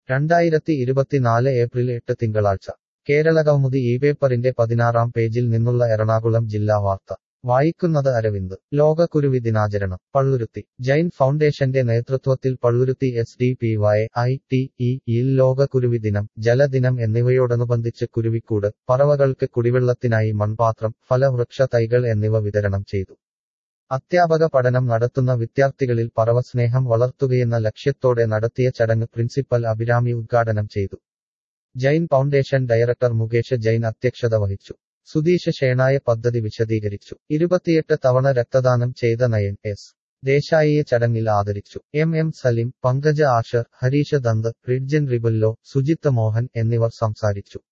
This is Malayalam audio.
രണ്ടായിരത്തി ഇരുപത്തിനാല് ഏപ്രിൽ എട്ട് തിങ്കളാഴ്ച കേരളകൗമുദി ഈ പേപ്പറിന്റെ പതിനാറാം പേജിൽ നിന്നുള്ള എറണാകുളം ജില്ലാ വാർത്ത വായിക്കുന്നത് അരവിന്ദ് ലോക കുരുവി ദിനാചരണം പള്ളുരുത്തി ജൈൻ ഫൗണ്ടേഷന്റെ നേതൃത്വത്തിൽ Palluruthy S D P Y I T E യിൽ ലോക കുരുവി ദിനം ജലദിനം എന്നിവയോടനുബന്ധിച്ച് കുരുവിക്കൂട് പറവകൾക്ക് കുടിവെള്ളത്തിനായി മൺപാത്രം ഫലവൃക്ഷ തൈകൾ എന്നിവ വിതരണം ചെയ്തു അധ്യാപക പഠനം നടത്തുന്ന വിദ്യാർത്ഥികളിൽ പറവസ്നേഹം വളർത്തുകയെന്ന ലക്ഷ്യത്തോടെ നടത്തിയ ചടങ്ങ് പ്രിൻസിപ്പൽ അഭിരാമി ഉദ്ഘാടനം ചെയ്തു ജൈൻ ഫൗണ്ടേഷൻ ഡയറക്ടർ മുകേഷ് ജൈൻ അധ്യക്ഷത വഹിച്ചു സുധീഷ് ഷേണായ പദ്ധതി വിശദീകരിച്ചു ഇരുപത്തിയെട്ട് തവണ രക്തദാനം ചെയ്ത നയൻ എസ് ദേശായിയെ ചടങ്ങിൽ ആദരിച്ചു എം എം സലിം പങ്കജ ആഷർ ഹരീഷ ദന്ത് റിഡ്ജൻ റിബല്ലോ സുജിത്ത് മോഹൻ എന്നിവർ സംസാരിച്ചു